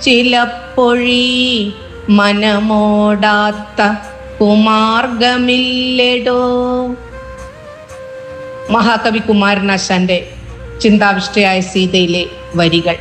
ചിലപ്പൊഴി മനമോടാത്ത കുമാർഗമില്ലടോ മഹാകവി കുമാരനാശാന്റെ ചിന്താവിഷ്ടയായ സീതയിലെ വരികൾ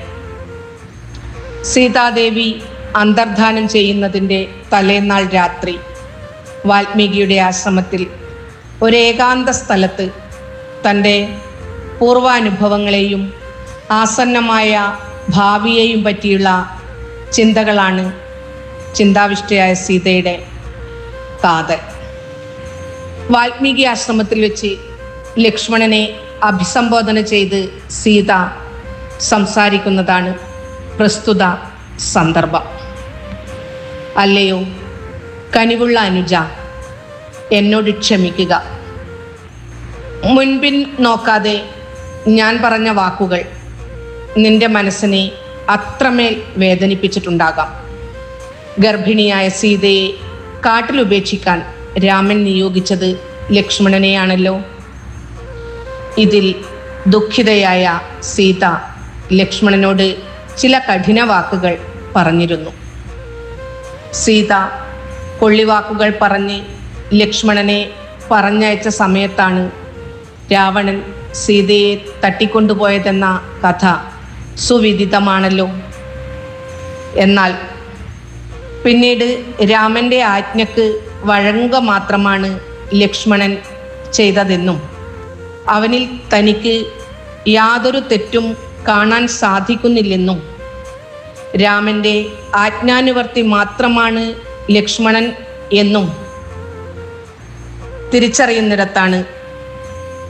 സീതാദേവി അന്തർധാനം ചെയ്യുന്നതിൻ്റെ തലേന്നാൾ രാത്രി വാൽമീകിയുടെ ആശ്രമത്തിൽ ഒരു ഏകാന്ത സ്ഥലത്ത് തൻ്റെ പൂർവാനുഭവങ്ങളെയും ആസന്നമായ ഭാവിയെയും പറ്റിയുള്ള ചിന്തകളാണ് ചിന്താവിഷ്ടയായ സീതയുടെ കാതൽ വാൽമീകി ആശ്രമത്തിൽ വെച്ച് ലക്ഷ്മണനെ അഭിസംബോധന ചെയ്ത് സീത സംസാരിക്കുന്നതാണ് പ്രസ്തുത സന്ദർഭം അല്ലയോ കനിവുള്ള അനുജ എന്നോട് ക്ഷമിക്കുക മുൻപിൻ നോക്കാതെ ഞാൻ പറഞ്ഞ വാക്കുകൾ നിന്റെ മനസ്സിനെ അത്രമേൽ വേദനിപ്പിച്ചിട്ടുണ്ടാകാം ഗർഭിണിയായ സീതയെ കാട്ടിലുപേക്ഷിക്കാൻ രാമൻ നിയോഗിച്ചത് ലക്ഷ്മണനെയാണല്ലോ ഇതിൽ ദുഃഖിതയായ സീത ലക്ഷ്മണനോട് ചില കഠിന വാക്കുകൾ പറഞ്ഞിരുന്നു സീത കൊള്ളിവാക്കുകൾ പറഞ്ഞ് ലക്ഷ്മണനെ പറഞ്ഞയച്ച സമയത്താണ് രാവണൻ സീതയെ തട്ടിക്കൊണ്ടുപോയതെന്ന കഥ സുവിദിതമാണല്ലോ എന്നാൽ പിന്നീട് രാമന്റെ ആജ്ഞക്ക് വഴങ്ങുക മാത്രമാണ് ലക്ഷ്മണൻ ചെയ്തതെന്നും അവനിൽ തനിക്ക് യാതൊരു തെറ്റും കാണാൻ സാധിക്കുന്നില്ലെന്നും രാമന്റെ ആജ്ഞാനുവർത്തി മാത്രമാണ് ലക്ഷ്മണൻ എന്നും തിരിച്ചറിയുന്നിടത്താണ്